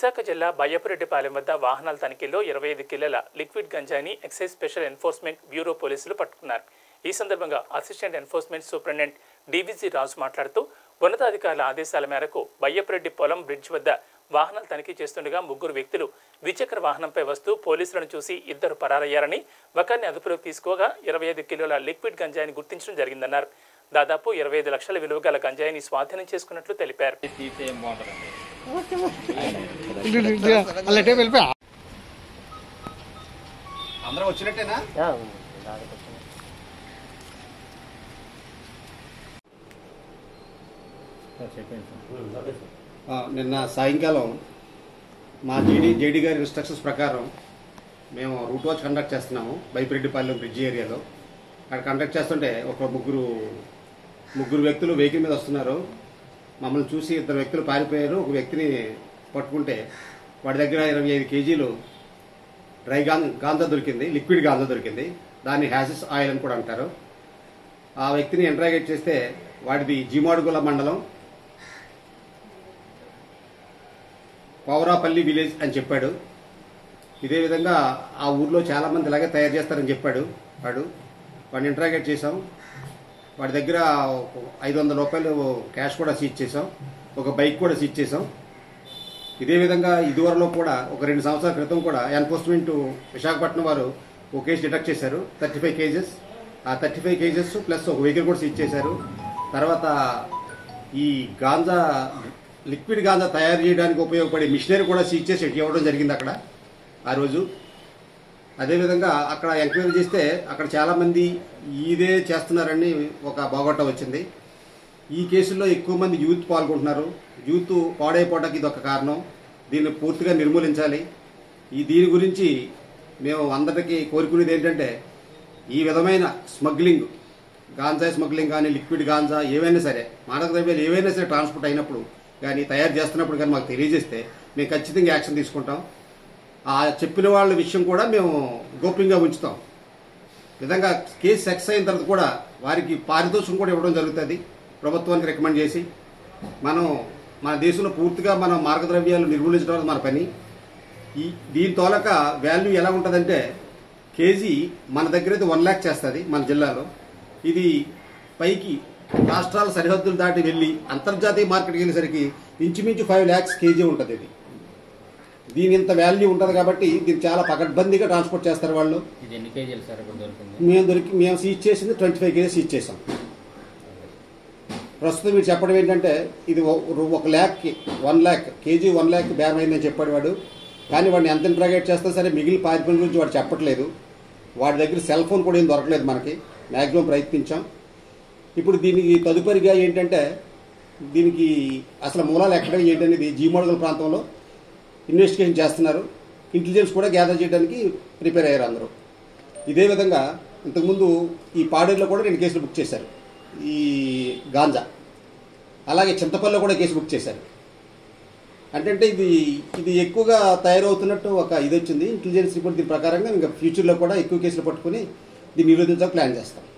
విశాఖ జిల్లా బయ్యపురెడ్డిపాలెం వద్ద వాహనాల తనిఖీలో ఇరవై ఐదు కిలోల లిక్విడ్ గంజాయిని ఎక్సైజ్ స్పెషల్ ఎన్ఫోర్స్మెంట్ బ్యూరో పోలీసులు పట్టుకున్నారు ఈ సందర్భంగా అసిస్టెంట్ ఎన్ఫోర్స్మెంట్ సూపరింటెండెంట్ డివిజీ రాజు మాట్లాడుతూ ఉన్నతాధికారుల ఆదేశాల మేరకు బయ్యపురెడ్డి పొలం బ్రిడ్జ్ వద్ద వాహనాలు తనిఖీ చేస్తుండగా ముగ్గురు వ్యక్తులు ద్విచక్ర వాహనంపై వస్తూ పోలీసులను చూసి ఇద్దరు పరారయ్యారని ఒకరిని అదుపులోకి తీసుకోగా ఇరవై ఐదు కిలోల లిక్విడ్ గంజాయిని గుర్తించడం జరిగిందన్నారు దాదాపు ఇరవై ఐదు లక్షల విలువ గల గంజాయిని స్వాధీనం చేసుకున్నట్లు తెలిపారు తీస్తే ఏం బాగుంటుందండి అలాంటి వెళ్ళిపోయా అందరం వచ్చినట్టేనా ఆ, నిన్న సాయంకాలం మా జేడీ జేడీ గారి ఇన్స్ట్రక్షన్స్ ప్రకారం మేము రూట్ వాచ్ కండక్ట్ చేస్తున్నాము బైపిరెడ్డిపాలెం బ్రిడ్జి ఏరియాలో అక్కడ కండక్ట్ చేస్తుంటే ఒక ముగ్గురు ముగ్గురు వ్యక్తులు వెహికల్ మీద వస్తున్నారు మమ్మల్ని చూసి ఇద్దరు వ్యక్తులు పారిపోయారు ఒక వ్యక్తిని పట్టుకుంటే వాడి దగ్గర ఇరవై ఐదు కేజీలు డ్రై గాం గాంజా దొరికింది లిక్విడ్ గాంజా దొరికింది దాన్ని హ్యాసిస్ ఆయిల్ అని కూడా అంటారు ఆ వ్యక్తిని ఇంట్రాగేట్ చేస్తే వాడిది జీమాడుగుల మండలం పౌరాపల్లి విలేజ్ అని చెప్పాడు ఇదే విధంగా ఆ ఊర్లో చాలా మంది ఇలాగే తయారు చేస్తారని చెప్పాడు వాడు వాడిని ఇంట్రాగేట్ చేసాం వాడి దగ్గర ఐదు వందల రూపాయలు క్యాష్ కూడా సీజ్ చేసాం ఒక బైక్ కూడా సీజ్ చేసాం ఇదే విధంగా ఇదివరలో కూడా ఒక రెండు సంవత్సరాల క్రితం కూడా ఎన్ఫోర్స్మెంట్ విశాఖపట్నం వారు ఒక కేసు డిటెక్ట్ చేశారు థర్టీ ఫైవ్ కేజెస్ ఆ థర్టీ ఫైవ్ కేజెస్ ప్లస్ ఒక వెహికల్ కూడా సీజ్ చేశారు తర్వాత ఈ గాంజా లిక్విడ్ గాంజా తయారు చేయడానికి ఉపయోగపడే మిషనరీ కూడా సీజ్ చేసి ఇవ్వడం జరిగింది అక్కడ ఆ రోజు అదేవిధంగా అక్కడ ఎంక్వైరీ చేస్తే అక్కడ చాలా మంది ఇదే చేస్తున్నారని ఒక బాగోట వచ్చింది ఈ కేసుల్లో ఎక్కువ మంది యూత్ పాల్గొంటున్నారు యూత్ పాడైపోవడానికి ఇది ఒక కారణం దీన్ని పూర్తిగా నిర్మూలించాలి ఈ దీని గురించి మేము అందరికీ కోరుకునేది ఏంటంటే ఈ విధమైన స్మగ్లింగ్ గాంజా స్మగ్లింగ్ కానీ లిక్విడ్ గాంజా ఏవైనా సరే మాదక ద్రవ్యాలు ఏవైనా సరే ట్రాన్స్పోర్ట్ అయినప్పుడు కానీ తయారు చేస్తున్నప్పుడు కానీ మాకు తెలియజేస్తే మేము ఖచ్చితంగా యాక్షన్ తీసుకుంటాం ఆ చెప్పిన వాళ్ళ విషయం కూడా మేము గోప్యంగా ఉంచుతాం విధంగా కేసు సక్సెస్ అయిన తర్వాత కూడా వారికి పారితోషికం కూడా ఇవ్వడం జరుగుతుంది ప్రభుత్వానికి రికమెండ్ చేసి మనం మన దేశంలో పూర్తిగా మనం మార్గద్రవ్యాలు నిర్మూలించడం అనేది మన పని ఈ దీని తోలక వాల్యూ ఎలా ఉంటుందంటే కేజీ మన దగ్గర అయితే వన్ ల్యాక్ చేస్తుంది మన జిల్లాలో ఇది పైకి రాష్ట్రాల సరిహద్దులు దాటి వెళ్ళి అంతర్జాతీయ మార్కెట్కి వెళ్ళేసరికి ఇంచుమించు ఫైవ్ ల్యాక్స్ కేజీ ఉంటుంది ఇది దీని ఇంత వాల్యూ ఉంటుంది కాబట్టి దీన్ని చాలా పకడ్బందీగా ట్రాన్స్పోర్ట్ చేస్తారు వాళ్ళు ఇది ఎన్ని కేజీలు సార్ ఇప్పుడు దొరికింది మేము దొరికి మేము సీజ్ చేసింది ట్వంటీ ఫైవ్ కేజీస్ సీజ్ చేసాం ప్రస్తుతం మీరు చెప్పడం ఏంటంటే ఇది ఒ- ఒక ల్యాక్కి one lakh kg one lakh బేరం అయిందని చెప్పాడు వాడు కానీ వాడిని ఎంత ఇంట్రాగేట్ చేస్తా సరే మిగిలిన పారిపోయిన గురించి వాడు చెప్పట్లేదు వాడి దగ్గర సెల్ ఫోన్ కూడా ఏం దొరకలేదు మనకి మ్యాక్సిమం ప్రయత్నించాం ఇప్పుడు దీనికి తదుపరిగా ఏంటంటే దీనికి అసలు మూలాలు ఎక్కడ ఏంటనేది జీమోడగల్ ప్రాంతంలో ఇన్వెస్టిగేషన్ చేస్తున్నారు ఇంటెలిజెన్స్ కూడా గ్యాదర్ చేయడానికి ప్రిపేర్ అయ్యారు అందరూ ఇదే విధంగా ఇంతకుముందు ఈ పాడేరులో కూడా రెండు కేసులు బుక్ చేశారు ఈ గాంజా అలాగే చింతపల్లిలో కూడా కేసు బుక్ చేశారు అంటే ఇది ఇది ఎక్కువగా తయారవుతున్నట్టు ఒక ఇది వచ్చింది ఇంటెలిజెన్స్ రిపోర్ట్ దీని ప్రకారంగా ఇంకా ఫ్యూచర్లో కూడా ఎక్కువ కేసులు పట్టుకుని దీన్ని నిరోధించడానికి ప్లాన్ చేస్తాం